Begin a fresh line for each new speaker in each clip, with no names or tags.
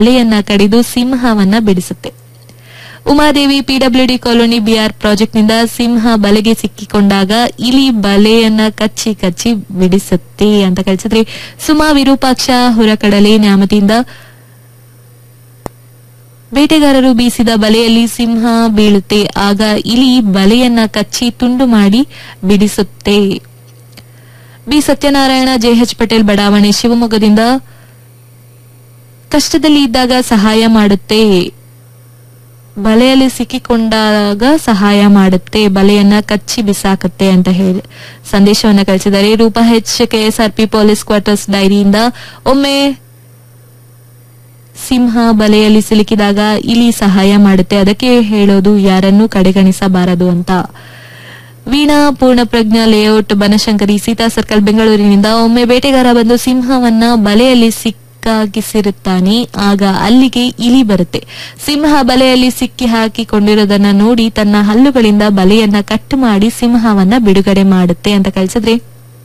ಬಲೆಯನ್ನ ಕಡಿದು ಸಿಂಹವನ್ನ ಬಿಡಿಸುತ್ತೆ ಉಮಾದೇವಿ ಪಿಡಬ್ಲ್ಯೂಡಿ ಕಾಲೋನಿ ಬಿಆರ್ ಪ್ರಾಜೆಕ್ಟ್ನಿಂದ ಸಿಂಹ ಬಲೆಗೆ ಸಿಕ್ಕಿಕೊಂಡಾಗ ಇಲಿ ಬಲೆಯನ್ನ ಕಚ್ಚಿ ಕಚ್ಚಿ ಬಿಡಿಸುತ್ತೆ ಅಂತ ಕಳಿಸಿದ್ರೆ ಸುಮಾ ವಿರೂಪಾಕ್ಷ ಹುರಕಡಲೆ ನ್ಯಾಮತಿಯಿಂದ ಬೇಟೆಗಾರರು ಬೀಸಿದ ಬಲೆಯಲ್ಲಿ ಸಿಂಹ ಬೀಳುತ್ತೆ ಆಗ ಇಲಿ ಬಲೆಯನ್ನ ಕಚ್ಚಿ ತುಂಡು ಮಾಡಿ ಬಿಡಿಸುತ್ತೆ ಬಿ ಸತ್ಯನಾರಾಯಣ ಜೆಎಚ್ ಪಟೇಲ್ ಬಡಾವಣೆ ಶಿವಮೊಗ್ಗದಿಂದ ಕಷ್ಟದಲ್ಲಿ ಇದ್ದಾಗ ಸಹಾಯ ಮಾಡುತ್ತೆ ಬಲೆಯಲ್ಲಿ ಸಿಕ್ಕಿಕೊಂಡಾಗ ಸಹಾಯ ಮಾಡುತ್ತೆ ಬಲೆಯನ್ನ ಕಚ್ಚಿ ಬಿಸಾಕತ್ತೆ ಅಂತ ಹೇಳಿ ಸಂದೇಶವನ್ನ ಕಳಿಸಿದ್ದಾರೆ Roopa H KSRP police quarters ಡೈರಿಯಿಂದ ಒಮ್ಮೆ ಸಿಂಹ ಬಲೆಯಲ್ಲಿ ಸಿಲುಕಿದಾಗ ಇಲಿ ಸಹಾಯ ಮಾಡುತ್ತೆ ಅದಕ್ಕೆ ಹೇಳೋದು ಯಾರನ್ನೂ ಕಡೆಗಣಿಸಬಾರದು ಅಂತ ವೀಣಾ ಪೂರ್ಣಪ್ರಜ್ಞಾ ಲೇಔಟ್ ಬನಶಂಕರಿ ಸೀತಾ ಸರ್ಕಲ್ ಬೆಂಗಳೂರಿನಿಂದ ಒಮ್ಮೆ ಬೇಟೆಗಾರ ಬಂದು ಸಿಂಹವನ್ನ ಬಲೆಯಲ್ಲಿ ಸಿಕ್ಕಾಗಿಸಿರುತ್ತಾನೆ ಆಗ ಅಲ್ಲಿಗೆ ಇಲಿ ಬರುತ್ತೆ ಸಿಂಹ ಬಲೆಯಲ್ಲಿ ಸಿಕ್ಕಿ ಹಾಕಿಕೊಂಡಿರೋದನ್ನ ನೋಡಿ ತನ್ನ ಹಲ್ಲುಗಳಿಂದ ಬಲೆಯನ್ನ ಕಟ್ ಮಾಡಿ ಸಿಂಹವನ್ನ ಬಿಡುಗಡೆ ಮಾಡುತ್ತೆ ಅಂತ ಕಳಿಸಿದ್ರೆ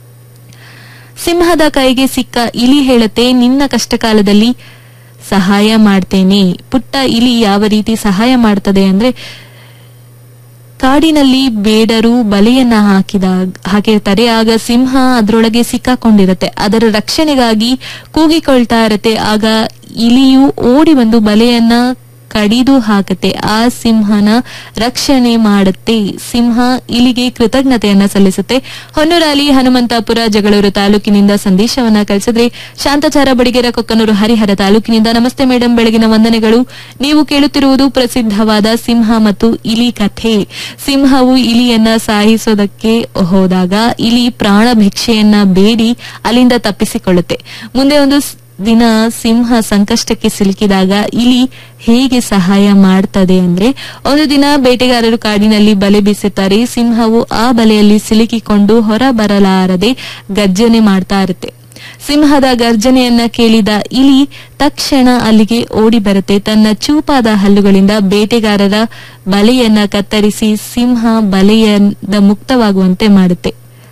ಸಿಂಹದ ಕೈಗೆ ಸಿಕ್ಕ ಇಲಿ ಹೇಳುತ್ತೆ ನಿನ್ನ ಕಷ್ಟಕಾಲದಲ್ಲಿ ಸಹಾಯ ಮಾಡ್ತೇನೆ ಪುಟ್ಟ ಇಲಿ ಯಾವ ರೀತಿ ಸಹಾಯ ಮಾಡ್ತದೆ ಅಂದ್ರೆ ಕಾಡಿನಲ್ಲಿ ಬೇಡರು ಬಲೆಯನ್ನ ಹಾಕಿದ ಹಾಕಿರ್ತಾರೆ ಆಗ ಸಿಂಹ ಅದರೊಳಗೆ ಸಿಕ್ಕಾಕೊಂಡಿರುತ್ತೆ ಅದರ ರಕ್ಷಣೆಗಾಗಿ ಕೂಗಿಕೊಳ್ತಾ ಇರುತ್ತೆ ಆಗ ಇಲಿಯು ಓಡಿ ಬಂದು ಬಲೆಯನ್ನ ಕಡಿದು ಹಾಕುತ್ತೆ ಆ ಸಿಂಹನ ರಕ್ಷಣೆ ಮಾಡುತ್ತೆ ಸಿಂಹ ಇಲಿಗೆ ಕೃತಜ್ಞತೆಯನ್ನ ಸಲ್ಲಿಸುತ್ತೆ ಹೊನ್ನೂರಾಲಿ ಹನುಮಂತಾಪುರ ಜಗಳೂರು ತಾಲೂಕಿನಿಂದ ಸಂದೇಶವನ್ನ ಕಳಿಸಿದ್ರೆ ಶಾಂತಚಾರ ಬಡಿಗೆರ ಕೊಕ್ಕನೂರು ಹರಿಹರ ತಾಲೂಕಿನಿಂದ ನಮಸ್ತೆ ಮೇಡಂ ಬೆಳಗಿನ ವಂದನೆಗಳು ನೀವು ಕೇಳುತ್ತಿರುವುದು ಪ್ರಸಿದ್ಧವಾದ ಸಿಂಹ ಮತ್ತು ಇಲಿ ಕಥೆ ಸಿಂಹವು ಇಲಿಯನ್ನ ಸಾಯಿಸೋದಕ್ಕೆ ಹೋದಾಗ ಇಲಿ ಪ್ರಾಣ ಭಿಕ್ಷೆಯನ್ನ ಬೇಡಿ ಅಲ್ಲಿಂದ ತಪ್ಪಿಸಿಕೊಳ್ಳುತ್ತೆ ಮುಂದೆ ಒಂದು ಸ್- ದಿನ ಸಿಂಹ ಸಂಕಷ್ಟಕ್ಕೆ ಸಿಲುಕಿದಾಗ ಇಲಿ ಹೇಗೆ ಸಹಾಯ ಮಾಡ್ತದೆ ಅಂದ್ರೆ ಒಂದು ದಿನ ಬೇಟೆಗಾರರು ಕಾಡಿನಲ್ಲಿ ಬಲೆ ಬೀಸುತ್ತಾರೆ ಸಿಂಹವು ಆ ಬಲೆಯಲ್ಲಿ ಸಿಲುಕಿಕೊಂಡು ಹೊರ ಬರಲಾರದೆ ಗರ್ಜನೆ ಮಾಡ್ತಾ ಇರುತ್ತೆ ಸಿಂಹದ ಗರ್ಜನೆಯನ್ನ ಕೇಳಿದ ಇಲಿ ತಕ್ಷಣ ಅಲ್ಲಿಗೆ ಓಡಿ ಬರುತ್ತೆ ತನ್ನ ಚೂಪಾದ ಹಲ್ಲುಗಳಿಂದ ಬೇಟೆಗಾರರ ಬಲೆಯನ್ನ ಕತ್ತರಿಸಿ ಸಿಂಹ ಬಲೆಯಿಂದ ಮುಕ್ತವಾಗುವಂತೆ ಮಾಡುತ್ತೆ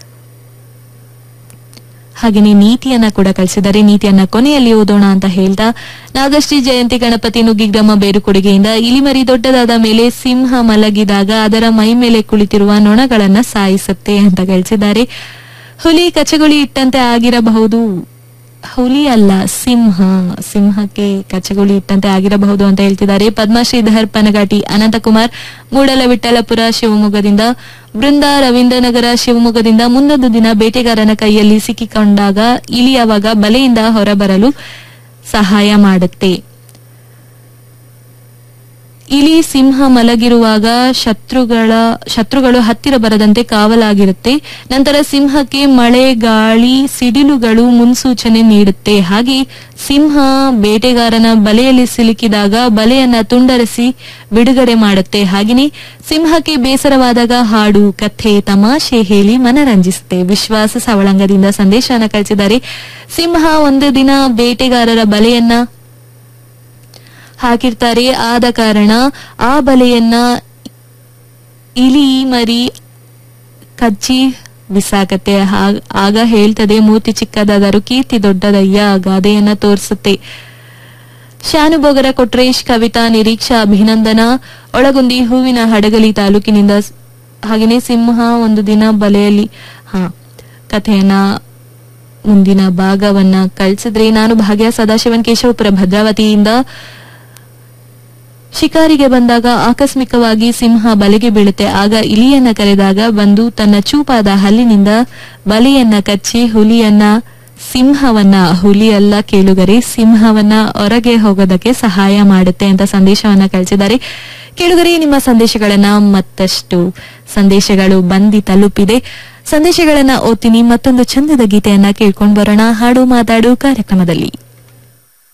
ಹಾಗೆಯೇ ನೀತಿಯನ್ನ ಕೂಡ ಕಳಿಸಿದ್ದಾರೆ ನೀತಿಯನ್ನ ಕೊನೆಯಲ್ಲಿ ಓದೋಣ ಅಂತ ಹೇಳ್ತಾ ನಾಗಶ್ರೀ ಜಯಂತಿ ಗಣಪತಿ ನುಗ್ಗಿಗ್ರಾಮ ಬೇರುಕೊಡುಗೆಯಿಂದ ಇಲಿಮರಿ ದೊಡ್ಡದಾದ ಮೇಲೆ ಸಿಂಹ ಮಲಗಿದಾಗ ಅದರ ಮೈ ಮೇಲೆ ಕುಳಿತಿರುವ ನೊಣಗಳನ್ನ ಸಾಯಿಸುತ್ತೆ ಅಂತ ಕಳಿಸಿದ್ದಾರೆ ಹುಲಿ ಕಚಗುಳಿ ಇಟ್ಟಂತೆ ಆಗಿರಬಹುದು ಹುಲಿ ಅಲ್ಲ ಸಿಂಹ ಸಿಂಹಕ್ಕೆ ಕಚಗುಳಿ ಇಟ್ಟಂತೆ ಆಗಿರಬಹುದು ಅಂತ ಹೇಳ್ತಿದ್ದಾರೆ ಪದ್ಮಶ್ರೀಧರ್ ಪನಗಾಟಿ ಅನಂತಕುಮಾರ್ ಮೂಡಲ ವಿಠಲಪುರ ಶಿವಮೊಗ್ಗದಿಂದ ಬೃಂದ ರವೀಂದ್ರನಗರ ಶಿವಮೊಗ್ಗದಿಂದ ಮುಂದೊಂದು ದಿನ ಬೇಟೆಗಾರನ ಕೈಯಲ್ಲಿ ಸಿಕ್ಕಿಕೊಂಡಾಗ ಇಲಿ ಅವಾಗ ಬಲೆಯಿಂದ ಹೊರಬರಲು ಸಹಾಯ ಮಾಡುತ್ತೆ ಇಲಿ ಸಿಂಹ ಮಲಗಿರುವಾಗ ಶತ್ರುಗಳ ಶತ್ರುಗಳು ಹತ್ತಿರ ಬರದಂತೆ ಕಾವಲಾಗಿರುತ್ತೆ ನಂತರ ಸಿಂಹಕ್ಕೆ ಮಳೆ ಗಾಳಿ ಸಿಡಿಲುಗಳು ಮುನ್ಸೂಚನೆ ನೀಡುತ್ತೆ ಹಾಗೆ ಸಿಂಹ ಬೇಟೆಗಾರನ ಬಲೆಯಲ್ಲಿ ಸಿಲುಕಿದಾಗ ಬಲೆಯನ್ನ ತುಂಡರಿಸಿ ಬಿಡುಗಡೆ ಮಾಡುತ್ತೆ ಹಾಗೆಯೇ ಸಿಂಹಕ್ಕೆ ಬೇಸರವಾದಾಗ ಹಾಡು ಕಥೆ ತಮಾಷೆ ಹೇಳಿ ಮನರಂಜಿಸುತ್ತೆ ವಿಶ್ವಾಸ ಸವಳಂಗದಿಂದ ಸಂದೇಶನ ಕಳಿಸಿದ್ದಾರೆ ಸಿಂಹ ಒಂದು ದಿನ ಬೇಟೆಗಾರರ ಬಲೆಯನ್ನ ಹಾಕಿರ್ತಾರೆ ಆದ ಕಾರಣ ಆ ಬಲೆಯನ್ನ ಇಲಿ ಮರಿ ಕಚ್ಚಿ ಬಿಸಾಕತ್ತೆ ಹಾ- ಆಗ ಹೇಳ್ತದೆ ಮೂರ್ತಿ ಚಿಕ್ಕದಾದರೂ ಕೀರ್ತಿ ದೊಡ್ಡದಯ್ಯ ಗಾದೆಯನ್ನ ತೋರಿಸುತ್ತೆ ಶಾನುಭೋಗರ ಕೊಟ್ರೇಶ್ ಕವಿತಾ ನಿರೀಕ್ಷಾ ಅಭಿನಂದನ ಒಳಗುಂದಿ ಹೂವಿನ ಹಡಗಲಿ ತಾಲೂಕಿನಿಂದ ಸ್- ಹಾಗೆಯೇ ಸಿಂಹ ಒಂದು ದಿನ ಬಲೆಯಲ್ಲಿ ಹಾ ಕಥೆಯನ್ನ ಮುಂದಿನ ಭಾಗವನ್ನ ಕಳಿಸಿದ್ರೆ ನಾನು ಭಾಗ್ಯ ಸದಾಶಿವನ್ ಕೇಶವಪುರ ಭದ್ರಾವತಿಯಿಂದ ಶಿಕಾರಿಗೆ ಬಂದಾಗ ಆಕಸ್ಮಿಕವಾಗಿ ಸಿಂಹ ಬಲೆಗೆ ಬೀಳುತ್ತೆ ಆಗ ಇಲಿಯನ್ನ ಕರೆದಾಗ ಬಂದು ತನ್ನ ಚೂಪಾದ ಹಲ್ಲಿನಿಂದ ಬಲೆಯನ್ನ ಕಚ್ಚಿ ಹುಲಿಯನ್ನ ಸಿಂಹವನ್ನ ಹುಲಿಯಲ್ಲ ಕೇಳುಗರೆ ಸಿಂಹವನ್ನ ಹೊರಗೆ ಹೋಗೋದಕ್ಕೆ ಸಹಾಯ ಮಾಡುತ್ತೆ ಅಂತ ಸಂದೇಶವನ್ನ ಕಳಿಸಿದ್ದಾರೆ ಕೇಳುಗರೆ ನಿಮ್ಮ ಸಂದೇಶಗಳನ್ನ ಮತ್ತಷ್ಟು ಸಂದೇಶಗಳು ಬಂದಿ ತಲುಪಿದೆ ಸಂದೇಶಗಳನ್ನ ಓದ್ತೀನಿ ಮತ್ತೊಂದು ಚಂದದ ಗೀತೆಯನ್ನ ಕೇಳ್ಕೊಂಡ್ ಬರೋಣ ಹಾಡು ಮಾತಾಡು ಕಾರ್ಯಕ್ರಮದಲ್ಲಿ